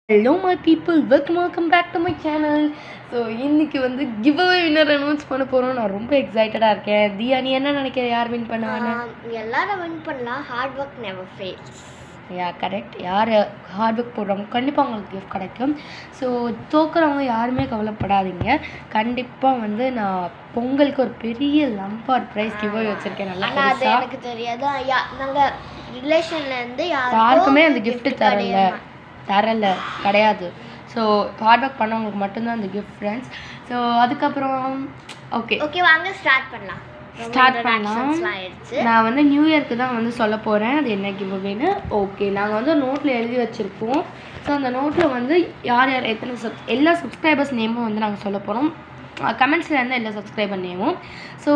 Hello my people welcome welcome back to my channel so இன்னைக்கு வந்து give away winner announce பண்ண போகிறோம் நான் ரொம்ப எக்ஸைட்டடாக இருக்கேன் தியா நீ என்ன நினைக்கிற யார் வின் பண்ணுவான்னு ஆம், எல்லாரும் வின் பண்ணலாம் hard work never fails ya correct யார் ஹார்ட் ஒர்க் போடுறவங்க கண்டிப்பாக அவங்களுக்கு கிஃப்ட் கிடைக்கும் ஸோ தோக்குறவங்க யாருமே கவலைப்படாதீங்க கண்டிப்பாக வந்து நான் பொங்கலுக்கு ஒரு பெரிய லம்பார் ப்ரைஸ் கிவ் அவே வச்சுருக்கேன் நல்லா ஆனால் அது பெருசா. எனக்கு தெரியாது யா- நாங்க ரிலேஷன்ல இருந்து யாருக்குமே அந்த gift gift தரல கிடையாது. தரல கிடையாது ஸோ ஹார்ட் ஒர்க் பண்ணவங்களுக்கு மட்டும்தான் அந்த கிஃப்ட் ஃப்ரெண்ட்ஸ் ஸோ அதுக்கப்புறம் ஓகே ஓகே வாங்க ஸ்டார்ட் பண்ணலாம் ரொம்ப ஸ்டார்ட் introductions பண்ணலாம் எல்லாம் ஆயிடுச்சு நான் வந்து நியூ இயர்க்கு தான் வந்து சொல்ல போகிறேன் அது என்ன கிவ் அவேன்னு ஓகே நாங்கள் வந்து நோட்டில் எழுதி வச்சுருக்கோம் ஸோ அந்த நோட்டில் வந்து யார் யார் எத்தனை சப் எல்லா சப்ஸ்கிரைபர்ஸ் நேமும் வந்து நாங்கள் சொல்ல போகிறோம் கமெண்ட்ஸில் இருந்தால் எல்லா சப்ஸ்கிரைபர் நேமும் so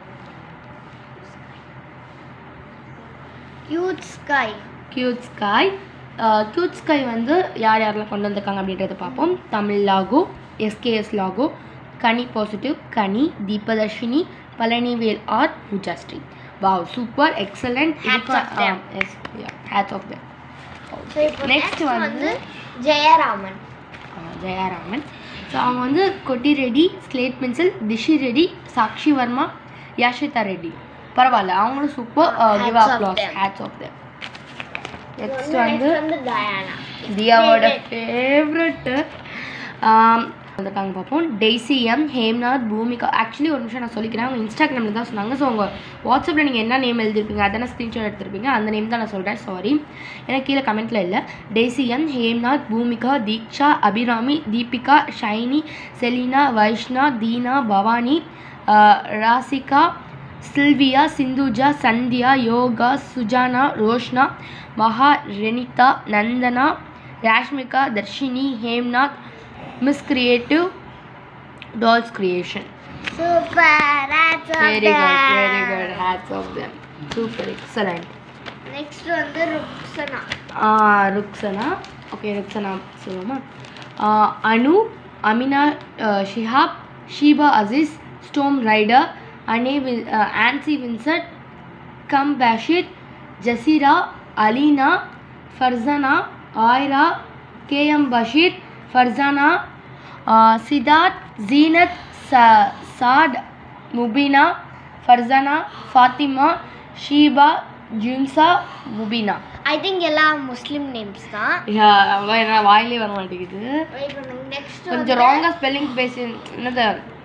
cute sky cute sky cute sky வந்து யார் யாரெல்லாம் கொண்டு வந்திருக்காங்க அப்படின்றத பார்ப்போம் Tamil லாகோ SKS லாகோ Kani positive Kani Deepadharshini Palanivel R Poojashree wow super excellent Hats off them. Hats off them so இப்போ Next நெக்ஸ்ட் வந்து- வந்து ஜெயராமன் ஆஹ் ஜெயாராமன் ஸோ அவங்க வந்து கொட்டி ரெடி ஸ்லேட் பென்சில் திஷி ரெடி சாக்ஷி வர்மா யாஷிதா ரெட்டி பரவாயில்ல அவங்களும் super Hats give off applause them. Hats off them next next வந்து வந்து டயானா தியாவோட ஃபேவரட்டு வந்திருக்காங்க பார்ப்போம் Daisy M Hemnath Bhoomika actually ஒரு நிமிஷம் நான் சொல்லிக்கிறேன் அவங்க இன்ஸ்டாகிராமில் தான் சொன்னாங்க ஸோ உங்கள் வாட்ஸ்அப்பில் நீங்கள் என்ன நேம் எழுதிருப்பீங்க அதான ஸ்க்ரீன்ஷாட் எடுத்திருப்பீங்க அந்த நேம் தான் நான் சொல்கிறேன் சாரி எனக்கு கீழே கமெண்ட்டில் இல்லை Daisy M Hemnath Bhoomika Deeksha Abirami Deepika Shiny Selina Vaishna Deena Bhavani ah, Rasika Sylvia Sindhuja Sandhya Yoga Sujana Roshna Maha Renitha Nandana Rashmika Dharshini Hemnath miss creative dolls creation super hats off very good very good hats off them super excellent next வந்து ருக்ஸனா ருக்ஸனா ஓகே ருக்ஸனா சொல்லுவோமா ah, Anu Amina ah, Shihab Sheeba Azeez storm rider அனே வில் ஆன்சி வின்சென்ட் கம் பேஷிர் ஜசீரா அலீனா ஃபர்சானா ஆயிரா கேஎம் பஷீர் ஃபர்சானா ஆஹ், சித்தார்த் ஜீனத் ச சாட் முபினா ஃபர்சானா ஃபாத்திமா ஷீபா ஜுன்சா முபினா ஐ திங்க் எல்லாம் Muslim names தான் அவ்வளோ என்ன வாயிலே வர மாட்டேங்குது நெக்ஸ்ட் கொஞ்சம் ராங்காக ஸ்பெல்லிங் பேசி என்னது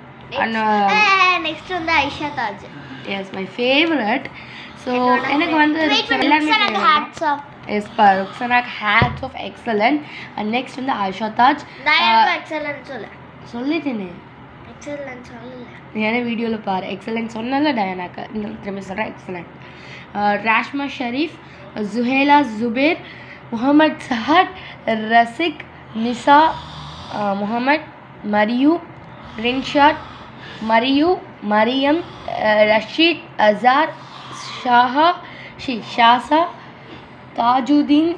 நெக்ஸ்ட் வந்து Aisha Taj yes my favourite so எனக்கு வந்து எல்லாருமே ஹேட்ஸ் ஆஃப் எஸ் பா ருக்ஸனாக் hats off excellent and next வந்து ஆஷா தாஜ் டயானா எக்ஸலன்ட் சொல்லு சொல்லிட்டேனே எக்ஸலன்ட் சொல்லல நீ ஏன்னா வீடியோவில் பாரு எக்ஸலண்ட் சொன்னல டயானாக்கா இந்த திரும்பி சொல்கிறேன் எக்ஸலண்ட் ராஷ்மா ஷரீஃப் ஜுஹேலா ஜுபேர் முகமது சஹத் ரசிக் நிசா அஹ், முகமது மரியு ரின்ஷாட் மரியு மரியம் அஹ், ரஷீத் அசார் ஷாஹா ஷி Shaza Thajudheen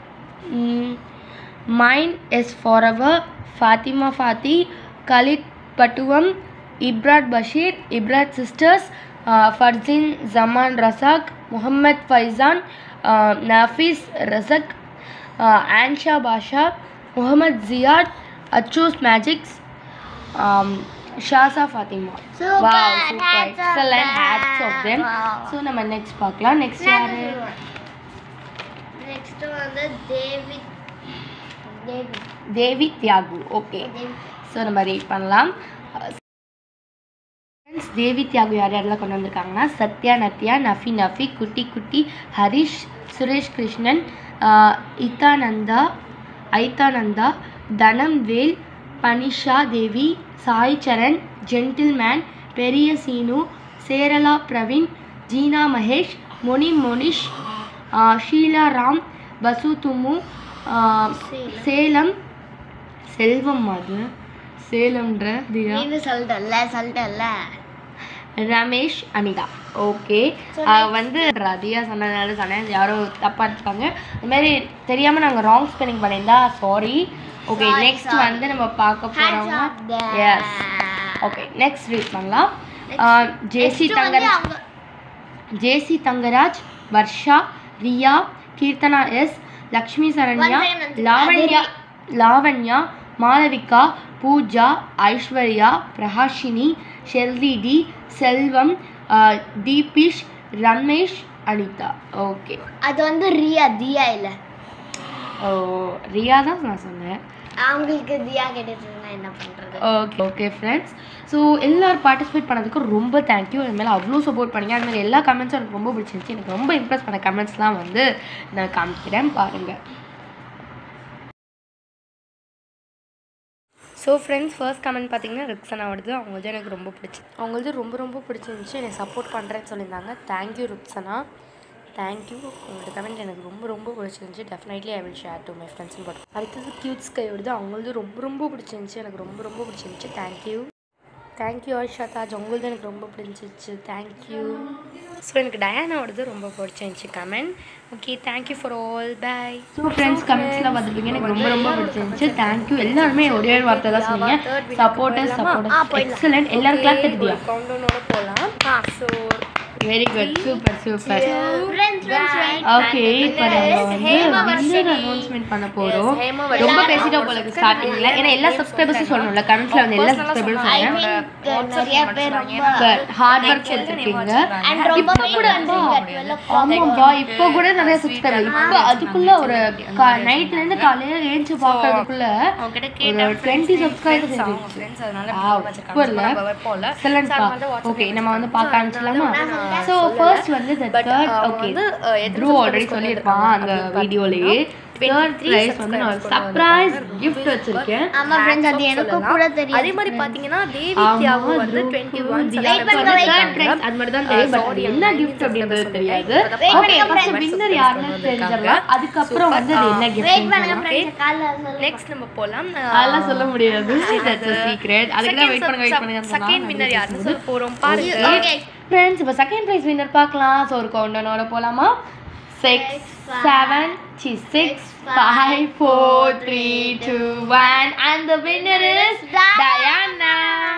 mine yes forever Fathima ஃபாத்தி கலித் பட்டுவம் இப்ராட் பஷீர் இப்ராட் சிஸ்டர்ஸ் ஃபர்ஜின் ஜமான் ரசாக் முகமது ஃபைசான் நஃபீஸ் ரசக் ஆன்ஷா பாஷா முகமது ஜியாட் அச்சூஸ் magics Shaza Fathima Super, wow super hats off excellent them. Hats off them Wow. So நம்ம நெக்ஸ்ட் பார்க்கலாம் நெக்ஸ்ட் யாரு நெக்ஸ்ட் வந்து தேவி தேவி தேவி தியாகு ஓகே தேவி ஸோ நம்ம ரீட் பண்ணலாம் Friends, தேவி தியாகு யார் யாரெல்லாம் கொண்டு வந்திருக்காங்கன்னா சத்யா நத்யா நஃபி நஃபி குட்டி குட்டி ஹரிஷ் சுரேஷ் கிருஷ்ணன் ஆஹ், இத்தானந்தா ஐத்தானந்தா தனம் வேல் பனிஷா தேவி சாய் சரண் ஜென்டில்மேன் பெரிய சீனு சேரலா பிரவீன் ஜீனா மகேஷ் மொனி மோனிஷ் ஆஹ், ஷீலா ராம் பசு துமு ஆஹ், சேலம். சேலம் செல்வம் அது சேலம்ன்ற தியா நீ சொல்லிட்டல்ல சொல்லிட்டல்ல ரமேஷ் அனிதா ஓகே So வந்து ரதியா சொன்னதுனால சொன்னேன் யாரோ தப்பாக எடுத்துக்காங்க இந்த மாதிரி தெரியாமல் நாங்கள் ராங் ஸ்பெல்லிங் பண்ணியிருந்தா sorry okay Sorry, next sorry. வந்து நம்ம பார்க்க Hats போகிறோம் off them. Yes okay next read பண்ணலாம் ஜேசி Next வந்து தங்கராஜ் அவங்க Jessy Thangaraj Varsha Riya Keerthana S Lakshmi Saranya One second, one second. Lavanya Lavanya Malavika Pooja Aishwarya Prakashini Shirley D Selvam ah Deepish Ramesh Anitha okay அது வந்து ரியா தியா இல்ல ஓ ரியா தான் நான் சொன்னேன் அவங்களுக்கு தியா கிடைச்சதுன்னா என்ன பண்றது ஓகே ஓகே ஃப்ரெண்ட்ஸ் ஸோ எல்லாரும் பார்ட்டிசிபேட் பண்ணதுக்கு ரொம்ப தேங்க்யூ என் மேலே அவ்வளோ சப்போர்ட் பண்ணீங்க அது மாதிரி எல்லா கமெண்ட்ஸும் எனக்கு ரொம்ப பிடிச்சிருந்துச்சி எனக்கு ரொம்ப இம்ப்ரெஸ் பண்ண கமெண்ட்ஸ்லாம் வந்து நான் காமிக்கிறேன் பாருங்கள் ஸோ ஃப்ரெண்ட்ஸ் ஃபர்ஸ்ட் கமெண்ட் பார்த்தீங்கன்னா ருக்ஸனாவோடது அவங்களது எனக்கு ரொம்ப பிடிச்சி அவங்களது ரொம்ப ரொம்ப பிடிச்சிருந்துச்சி என்னை சப்போர்ட் பண்ணுறேன்னு சொல்லியிருந்தாங்க தேங்க்யூ ருக்ஸனா தேங்க்யூ உங்களோட கமெண்ட் எனக்கு ரொம்ப ரொம்ப பிடிச்சிருந்துச்சி definitely I will share to my friends but அடுத்தது க்யூட் ஸ்கையோடது அவங்களது ரொம்ப ரொம்ப பிடிச்சிருந்துச்சி எனக்கு ரொம்ப ரொம்ப பிடிச்சிருந்துச்சி தேங்க்யூ தேங்க்யூ ஆயிஷா தாஜ் உங்களது எனக்கு ரொம்ப பிடிச்சிருச்சு தேங்க்யூ ஸோ எனக்கு டயானாவோடது ரொம்ப பிடிச்சிருந்துச்சி comment okay thank you for all bye so friends கமெண்ட்ஸ்லாம் பார்த்துருப்பீங்க எனக்கு ரொம்ப ரொம்ப பிடிச்சிருந்துச்சு தேங்க்யூ எல்லாருமே ஒரே ஒரு வார்த்தை தான் சொன்னீங்க சப்போர்ட்டர் சப்போர்ட்டர் எக்ஸலண்ட் எல்லாரும் கிளாஸ் தட்டுதியா கவுண்டனோட போகலாம் so very good super super friends friends okay இப்போ நம்ம வந்து வின்னர் அனௌன்ஸ்மெண்ட் பண்ண போறோம் ரொம்ப பேசிட்டா போல இருக்கு ஸ்டார்டிங்ல ஏன்னா எல்லா சப்ஸ்கிரைபர்ஸும் சொல்லணும்ல கமெண்ட்ஸ்ல வந்து எல்லா சப்ஸ்கிரைபர்ஸும் சொல்லுங்க நிறைய பேர் ரொம்ப ஹார்ட் ஒர்க் கொடுத்துருக்கீங்க and ரொம்ப கூட வந்திருக்கீங்க ஆமாப்பா இப்போ கூட நிறைய சப்ஸ்கிரைபர் இப்போ அதுக்குள்ள ஒரு நைட்ல இருந்து காலையில ஏஞ்சி பாக்குறதுக்குள்ள ஒரு டுவெண்ட்டி சப்ஸ்கிரைபர்ஸ் ஃப்ரெண்ட்ஸ் அதனால இப்போ இல்ல எக்ஸலண்ட்பா ஓகே நம்ம வந்து பார்க்க ஆரம்பிச்சலாமா ஸோ ஃபர்ஸ்ட் வந்து the third okay through already சொல்லியிருப்பான் அந்த வீடியோலயே தேர்ட் ப்ரைஸ் வந்து நான் சர்ப்ரைஸ் gift வச்சிருக்கேன் ஆமா ஃப்ரெண்ட்ஸ் அது எனக்கும் கூட தெரியும் அதே மாதிரி பாத்தீங்கன்னா தேவி ஆமா, தியாகு வந்து group டுவெண்ட்டி வந்து ஒன் தியா இப்போ வந்து third prize அது மட்டும் தான் தெரியும் பட் அது என்ன gift அப்படின்றது தெரியாது ஓகே ஃபர்ஸ்ட் வின்னர் யாருன்னு தெரிஞ்சிடலாம் அதுக்கப்புறம் வந்து அது என்ன வெயிட் பண்ணுங்க gift ஃப்ரெண்ட்ஸ் காலைல சொல்லுங்க நெக்ஸ்ட் நம்ம போலாம் அதெல்லாம் சொல்ல முடியாது தட்ஸ் a secret அதுக்கு தான் வெயிட் பண்ணுங்க வெயிட் பண்ணுங்க செகண்ட் வின்னர் யாருன்னு சொல்ல போறோம் பாருங்க ஓகே ஃப்ரெண்ட்ஸ் இப்போ செகண்ட் ப்ரைஸ் வின்னர் பார்க்கலாம் ஸோ ஒரு கவுண்டனோட போகலாமா சிக்ஸ் செவன் சி six five four three two one and the winner is Diana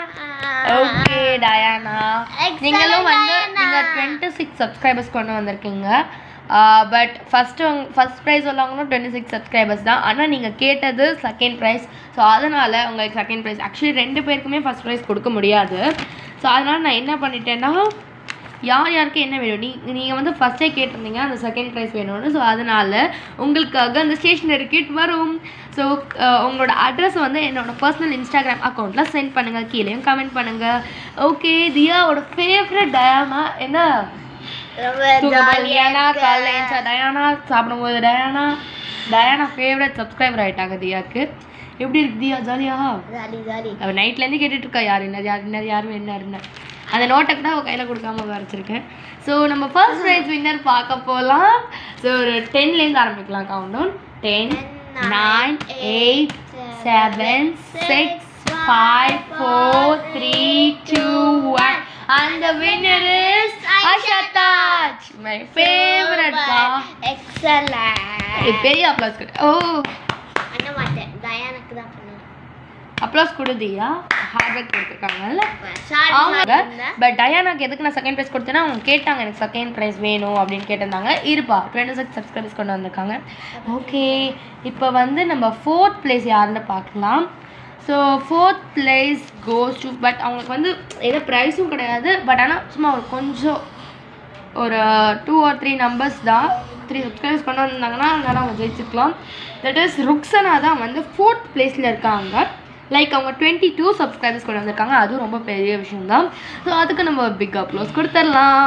okay Diana நீங்களும் வந்து நீங்கள் டுவெண்ட்டி சிக்ஸ் சப்ஸ்கிரைபர்ஸ் கொண்டு வந்திருக்கீங்க பட் ஃபஸ்ட்டு ஃபஸ்ட் ப்ரைஸ் உள்ளவங்களும் டுவெண்ட்டி சிக்ஸ் சப்ஸ்கிரைபர்ஸ் தான் ஆனால் நீங்கள் கேட்டது செகண்ட் ப்ரைஸ் ஸோ அதனால் உங்களுக்கு செகண்ட் ப்ரைஸ் ஆக்சுவலி ரெண்டு பேருக்குமே ஃபஸ்ட் ப்ரைஸ் கொடுக்க முடியாது ஸோ அதனால் நான் என்ன பண்ணிட்டேன்னா யார் யாருக்கு என்ன வேணும் நீ நீங்கள் வந்து ஃபஸ்ட்டே கேட்டிருந்தீங்க அந்த செகண்ட் ப்ரைஸ் வேணும்னு ஸோ அதனால் உங்களுக்காக அந்த ஸ்டேஷ்னரி கிட் வரும் ஸோ உங்களோட அட்ரஸ் வந்து என்னோட பர்சனல் இன்ஸ்டாகிராம் அக்கௌண்ட்டில் சென்ட் பண்ணுங்கள் கீழேயும் கமெண்ட் பண்ணுங்கள் ஓகே தியாவோட ஃபேவரட் டயானா என்ன ரொம்ப தூங்கப்போது டயானா காலைல எழுந்தா டயானா சாப்பிடும்போது டயானா டயானா ஃபேவரட் சப்ஸ்கிரைபர் ஆகிட்டாங்க தியாக்கு எப்படி இருக்கு தியா ஜாலியா ஜாலி ஜாலி அவள் நைட்லேருந்து கேட்டுட்டு இருக்கா யார் என்ன யார் என்ன யாரும் என்ன என்ன அந்த நோட்டை கூட அவள் கையில் கொடுக்காம வரைச்சிருக்கேன் ஸோ நம்ம ஃபர்ஸ்ட் ப்ரைஸ் வின்னர் பார்க்க போகலாம் ஸோ ஒரு டென்லேருந்து ஆரம்பிக்கலாம் count down ten nine eight seven six five four three two one அந்த winner is Asha Taj my favourite பா எக்ஸலன்ட் பெரிய அப்ளாஸ் கொடு ஓ பண்ண மாட்டேன் தயானுக்கு தான் பண்ணுவேன் அப்ளாஸ் கொடுதியா ஹார்ட் ஒர்க் கொடுத்துருக்காங்கல்ல சாரி அவங்க பட் டயானாக்கு எதுக்கு நான் செகண்ட் ப்ரைஸ் கொடுத்தேன்னா அவங்க கேட்டாங்க எனக்கு செகண்ட் ப்ரைஸ் வேணும் அப்படின்னு கேட்டிருந்தாங்க இருப்பா டுவெண்ட்டி சிக்ஸ் சப்ஸ்கிரைபர்ஸ் கொண்டு வந்திருக்காங்க ஓகே இப்போ வந்து நம்ம ஃபோர்த் பிளேஸ் யாருன்னு பார்க்கலாம் so fourth place goes to but அவங்களுக்கு வந்து எந்த ப்ரைஸும் கிடையாது பட் ஆனால் சும்மா ஒரு கொஞ்சம் ஒரு டூ ஆர் த்ரீ நம்பர்ஸ் தான் த்ரீ சப்ஸ்கிரைபர்ஸ் கொண்டு வந்தாங்கன்னா அதனால் அவங்க ஜெயிச்சிருக்கலாம் தட் இஸ் ருக்ஸனா தான் வந்து ஃபோர்த் பிளேஸில் இருக்காங்க லைக் அவங்க டுவெண்ட்டி டூ சப்ஸ்கிரைபர்ஸ் கொண்டு வந்திருக்காங்க அதுவும் ரொம்ப பெரிய விஷயம் தான் ஸோ அதுக்கு நம்ம பிக் அப்ளோஸ் கொடுத்துடலாம்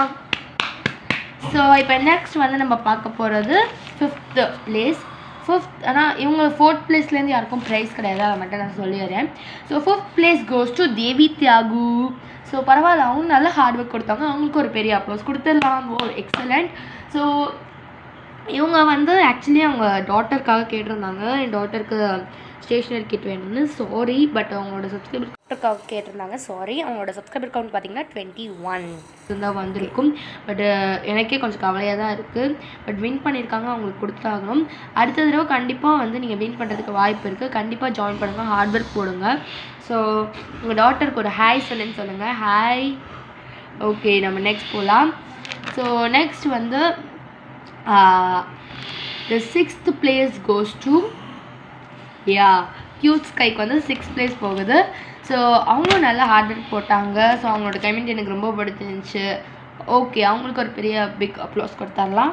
ஸோ இப்போ நெக்ஸ்ட் வந்து நம்ம பார்க்க போகிறது ஃபிஃப்த்து பிளேஸ் ஃபிஃப்த் ஆனால் இவங்க ஃபோர்த் பிளேஸ்லேருந்து யாருக்கும் ப்ரைஸ் கிடையாது அதை மட்டும் நான் சொல்லிடுறேன் so fifth place goes to Devi Thiyagu so பரவாயில்ல அவங்க நல்ல ஹார்ட் ஒர்க் கொடுத்தாங்க அவங்களுக்கு ஒரு பெரிய அப்ளோஸ் கொடுத்துடலாம் ஓ எக்ஸலண்ட் ஸோ இவங்க வந்து ஆக்சுவலி அவங்க டாட்டருக்காக கேட்டிருந்தாங்க என் டாட்டருக்கு ஸ்டேஷ்னரி கிட் வேணும்னு சாரி பட் அவங்களோட சப்ஸ்கிரைபர் கேட்டிருந்தாங்க சாரி அவங்களோட சப்ஸ்கிரைபர் கவுண்ட் பார்த்தீங்கன்னா டுவெண்ட்டி ஒன் தான் வந்திருக்கும் பட் எனக்கே கொஞ்சம் கவலையாக தான் இருக்குது பட் வின் பண்ணியிருக்காங்க அவங்களுக்கு கொடுத்தாகணும் அடுத்த தடவை கண்டிப்பாக வந்து நீங்கள் வின் பண்ணுறதுக்கு வாய்ப்பு இருக்குது கண்டிப்பாக ஜாயின் பண்ணுங்கள் ஹார்ட் ஒர்க் போடுங்க ஸோ உங்கள் டாட்டருக்கு ஒரு ஹாய் சொல்லுன்னு சொல்லுங்கள் ஹாய் ஓகே நம்ம நெக்ஸ்ட் போகலாம் ஸோ நெக்ஸ்ட் வந்து the sixth place goes to ya cute ஸ்கைக்கு வந்து சிக்ஸ் பிளேஸ் போகுது ஸோ அவங்களும் நல்லா ஹார்ட் ஒர்க் போட்டாங்க ஸோ அவங்களோட கமெண்ட் எனக்கு ரொம்ப பிடிச்சிருந்துச்சு ஓகே அவங்களுக்கு ஒரு பெரிய பிக் அப்ளோஸ் கொடுத்துடலாம்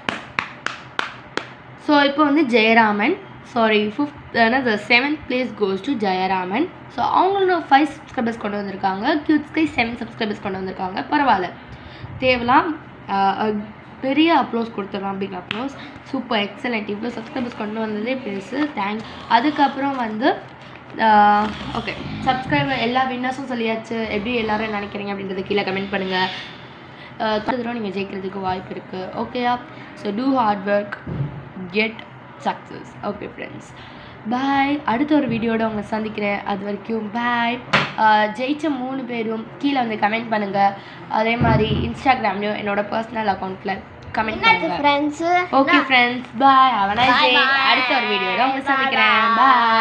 ஸோ இப்போ வந்து ஜெயராமன் சாரி ஃபிஃப்த் என்னது seventh place goes to Jayaraman so அவங்களும் ஃபைவ் சப்ஸ்கிரைபர்ஸ் கொண்டு வந்திருக்காங்க கியூட் ஸ்கை செவன் சப்ஸ்கிரைபர்ஸ் கொண்டு வந்திருக்காங்க பரவாயில்ல தேவலாம் ஆஹ், பெரிய அப்ளோஸ் கொடுத்துடலாம் பிக் அப்ளோஸ் சூப்பர் எக்ஸலண்ட் இவ்வளோ சப்ஸ்கிரைபர்ஸ் கொண்டு வந்ததே பெருசு தேங்க்ஸ் அதுக்கப்புறம் வந்து ஓகே சப்ஸ்கிரைபர் எல்லா வின்னர்ஸும் சொல்லியாச்சு எப்படி எல்லாரும் நினைக்கிறீங்க அப்படின்றத கீழே கமெண்ட் பண்ணுங்கள் தடவை நீங்கள் ஜெயிக்கிறதுக்கு வாய்ப்பு இருக்குது ஓகேயா so do hard work get success okay friends bye அடுத்த ஒரு வீடியோட உங்களை சந்திக்கிறேன் அது வரைக்கும் பாய் ஜெயிச்ச மூணு பேரும் கீழே வந்து கமெண்ட் பண்ணுங்கள் அதே மாதிரி இன்ஸ்டாகிராம்லேயும் என்னோட பர்சனல் அக்கௌண்ட்டில் கமெண்ட் என்னது பண்ணுங்கள் ஃப்ரெண்ட்ஸு ஓகே ஃப்ரெண்ட்ஸ் பாய் அவனா Bye, bye. அடுத்த ஒரு வீடியோட உங்களை சந்திக்கிறேன் பாய்